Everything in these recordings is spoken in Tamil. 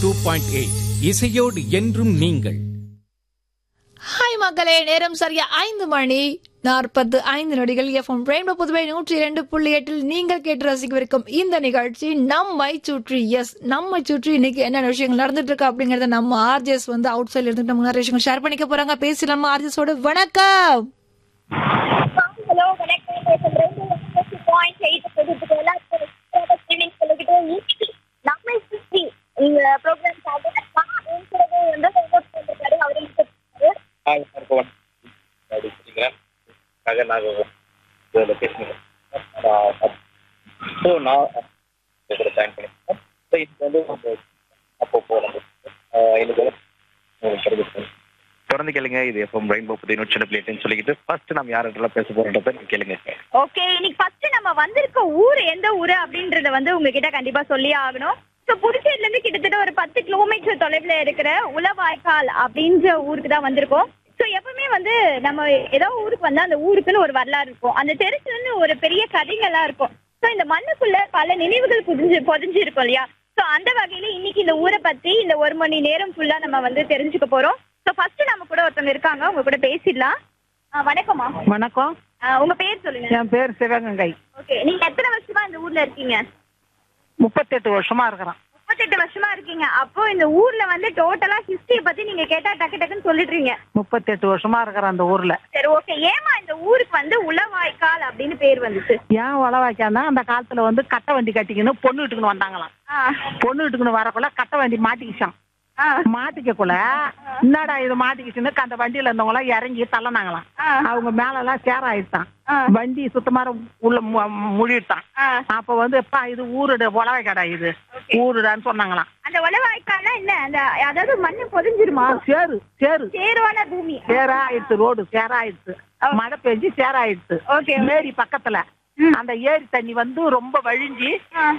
டூ பாயிண்ட் எயிட் இசையோடு என்றும் நீங்கள் ஹாய் மக்களே நேரம் சரியா ஐந்து மணி நாற்பது ஐந்து நொடிகள் எஃப்எம் ரெயின்போ புதுவை நூற்றி இரண்டு புள்ளி எட்டில் நீங்கள் கேட்டு ரசிக்கவிருக்கும் இந்த நிகழ்ச்சி நம்மை சுற்றி எஸ் நம்மை சுற்றி இன்னைக்கு என்ன விஷயங்கள் நடந்துட்டு இருக்கு அப்படிங்கறத நம்ம ஆர்ஜிஎஸ் வந்து அவுட் சைட்ல இருந்துட்டு நம்ம நிறைய விஷயங்கள் ஷேர் பண்ணிக்க போறாங்க பேசலாமா ஆர்ஜிஎஸோட வணக்கம் ஹலோ வணக்கம் பாயிண்ட் எயிட் தொகுப்புக்கு எல்லாருக்கும் ஈவினிங் சொல்லிக்கிட்டு இன்னைக்கு நம்மை சுற்றி இந்த ப்ரோக்ராம்காக நான் இருக்கிறது வந்து ஹோம்ஒர்க் பண்ணிருக்காரு அவரு இருக்காரு ஹாய் எல்லாருக்கும் வணக்கம் அப்படி சொல்லிக்கிறேன் ஆக நாங்கள் இதில் பேசுகிறேன் ஸோ நான் இதில் ஜாயின் பண்ணியிருக்கேன் ஸோ இதுக்கு வந்து நம்ம அப்பப்போ நம்ம ஆஹ் எனக்கு வந்து உங்களுக்கு தெரிவிப்பேன் தொடர்ந்து கேளுங்க இது எஃப்எம் ரெயின்போ புதிய நூற்றி பிளேட்னு சொல்லிக்கிட்டு ஃபர்ஸ்ட் நம்ம யார்கிட்டலாம் பேச போகிறோன்றத நீங்க கேளுங்க ஓகே இன்னைக்கு ஃபர்ஸ்ட் நம்ம வந்திருக்க ஊர் எந்த ஊரு அப்படின்றத வந்து உங்ககிட்ட கண்டிப்பா சொல்லியே ஆகணும் ஸோ புதுச்சேரில இருந்து கிட்டத்தட்ட ஒரு பத்து கிலோமீட்டர் தொலைவில் இருக்கிற உளவாய்க்கால் அப்படின்ற ஊருக்கு தான் வந்திருக்கோம் ஸோ எப்பவுமே வந்து நம்ம ஏதோ ஊருக்கு வந்தா அந்த ஊருக்குன்னு ஒரு வரலாறு இருக்கும் அந்த தெருச்சுன்னு ஒரு பெரிய கதைகள்லாம் இருக்கும் ஸோ இந்த மண்ணுக்குள்ள பல நினைவுகள் புதிஞ்சு பொதிஞ்சு இருக்கும் இல்லையா ஸோ அந்த வகையில இன்னைக்கு இந்த ஊரை பத்தி இந்த ஒரு மணி நேரம் ஃபுல்லா நம்ம வந்து தெரிஞ்சுக்க போறோம் ஸோ ஃபர்ஸ்ட் நம்ம கூட ஒருத்தவங்க இருக்காங்க உங்க கூட பேசிடலாம் ஆ, வணக்கம்மா வணக்கம் ஆ, உங்க பேர் சொல்லுங்க என் பேர் சிவகங்கை ஓகே நீங்க எத்தனை வருஷமா இந்த ஊர்ல இருக்கீங்க முப்பத்தெட்டு வருஷமா இருக்கிறேன் முப்பத்தெட்டு வருஷமா இருக்கீங்க அப்போ இந்த ஊர்ல வந்து டோட்டலா ஹிஸ்டரிய பத்தி நீங்க கேட்டா டக்கு டக்குன்னு சொல்லிடுறீங்க முப்பத்தெட்டு வருஷமா இருக்கிறேன் அந்த ஊர்ல சரி ஓகே ஏமா இந்த ஊருக்கு வந்து உளவாய்க்கால் அப்படின்னு பேர் வந்துச்சு ஏன் உழவாய்க்கானா அந்த காலத்துல வந்து கட்டை வண்டி கட்டிக்கின்னு பொண்ணு வீட்டுக்குன்னு வந்தாங்களாம் ஆ, பொண்ணு வீட்டுக்குன்னு வரக்குள்ள கட்டை வண்டி மாட்டிக்கிச்சான் ஆ, மாட்டிக்கக்குள்ள என்னடா இது மாட்டிக்கிச்சுன்னு அந்த வண்டியில இருந்தவங்க எல்லாம் இறங்கி தள்ளனாங்களாம் ஆ, அவங்க மேல எல்லாம் சேர ஆயிட்டான் ஆ, வண்டி சுத்தமா உள்ள மு- முழிட்டான் ஆ. அப்ப வந்து எப்பா இது ஊருட உழவாய்க்கடா இது Okay. ஊருடான்னு சொன்னாங்களாம் அந்த உளவாய்க்கால்னா என்ன அந்த அதாவது மண்ணு பொதிஞ்சிருமா சேரு சேரு சேருவான பூமி சேரா ஆயிடுச்சு ரோடு சேரா ஆயிடுச்சு மழை பெஞ்சு சேரா ஆயிடுச்சு ஓகே ஏரி பக்கத்துல அந்த ஏரி தண்ணி வந்து ரொம்ப வழிஞ்சி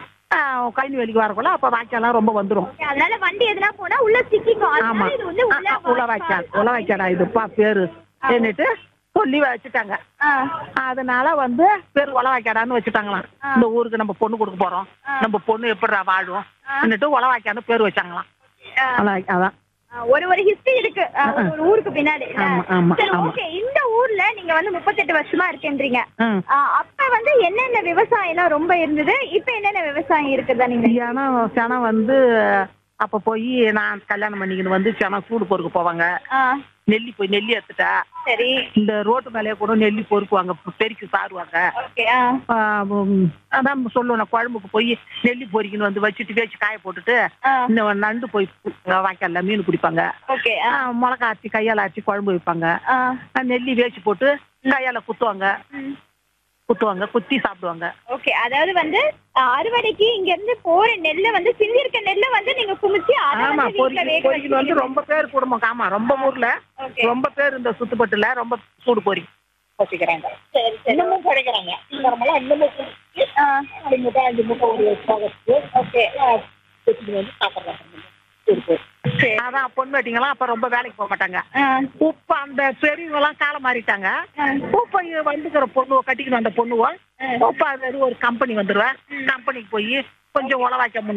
கழினி வெளிக்கு வரக்குள்ள அப்ப வாய்க்காலாம் ரொம்ப வந்துரும் அதனால வண்டி எதுனா போனா உள்ள சிக்கிக்கும் ஆமா அதனால இது வந்து உள்ள வாய்க்கால் உள்ள வாய்க்காடா இதுப்பா பேரு என்னட்டு சொல்லி வச்சுட்டாங்க ஆ, அதனால வந்து பேர் உளவாய்க்காடான்னு வச்சுட்டாங்களாம் இந்த ஊருக்கு நம்ம பொண்ணு கொடுக்க போறோம் நம்ம பொண்ணு எப்படிடா வாழும் என்னட்டு உளவாய்க்கான்னு பேர் வச்சாங்களாம் ஆ. உளவாய்க்கா அதான் ஆ, ஒரு ஒரு ஹிஸ்டரி இருக்கு ஆ, ஒரு ஒரு ஊருக்கு பின்னாடி ஆ. ஆமா, ஆமா, சரி ஆமா. ஓகே இந்த ஊர்ல நீங்க வந்து முப்பத்தெட்டு வருஷமா இருக்கேன்றீங்க ம் ஆ, அப்ப வந்து என்னென்ன விவசாயம் எல்லாம் ரொம்ப இருந்தது இப்ப என்னென்ன விவசாயம் இருக்குதா நீங்க ஏன்னா சனம் வந்து அப்ப போய் நான் கல்யாணம் பண்ணிக்கின்னு வந்து சனம் சூடு பொறுக்க போவாங்க ஆ, நெல்லி போய் நெல்லி எடுத்துட்டா சரி இந்த ரோட்டு மேலேயே கூட நெல்லி பொறுக்குவாங்க பெருக்கி சாருவாங்க ஓகே ஆ, உம், அதான் சொல்லுவேன் குழம்புக்கு போய் நெல்லி பொறிக்கின்னு வந்து வச்சுட்டு வேச்சு காய போட்டுட்டு இந்த நண்டு போய் வாய்க்கால்ல மீன் பிடிப்பாங்க ஓகே ஆ, மிளகா ஆச்சி கையால ஆச்சி குழம்பு வைப்பாங்க ஆ, நெல்லி வேச்சு போட்டு கையால குத்துவாங்க குத்துவாங்க குத்தி சாப்பிடுவாங்க ஓகே அதாவது வந்து ஆ, அறுவடைக்கு இங்க இருந்து போற நெல்லை வந்து சிந்தி இருக்க நெல்லை வந்து நீங்க குமிச்சு அதை ஆமா வந்து வீட்டுல பொறிக்கி வேக பொறிக்கின்னு வந்து வச்சு ரொம்ப பேர் குடும்பம் ஆமா ரொம்ப ஊர்ல ஓகே ரொம்ப பேர் இந்த சுத்துப்பட்டுல ரொம்ப சூடு பொறி வச்சுக்கிறாங்க சரி சரி இன்னமும் கிடைக்கிறாங்க இன்னமும் இன்னமும் குடிச்சு, ஆ, அஞ்சு மூட்டை அஞ்சு மூட்டை ஒரு பாகத்துக்கு ஓகே வச்சுட்டு வந்து சாப்பிடுறாங்க சூடு பொறி. அதான் பொண்ணு வெட்டிங்களாம் அப்ப ரொம்ப வேலைக்கு போக மாட்டாங்க ஆ, இப்ப அந்த பெரியவங்க எல்லாம் காலம் மாறிட்டாங்க இப்ப இங்க வந்துக்கிற பொண்ணுவ கட்டிக்கணும் அந்த பொண்ணுவ இப்ப அது ஒரு கம்பெனி வந்துருவேன் கம்பெனிக்கு போய் கொஞ்சம் உழவாக்க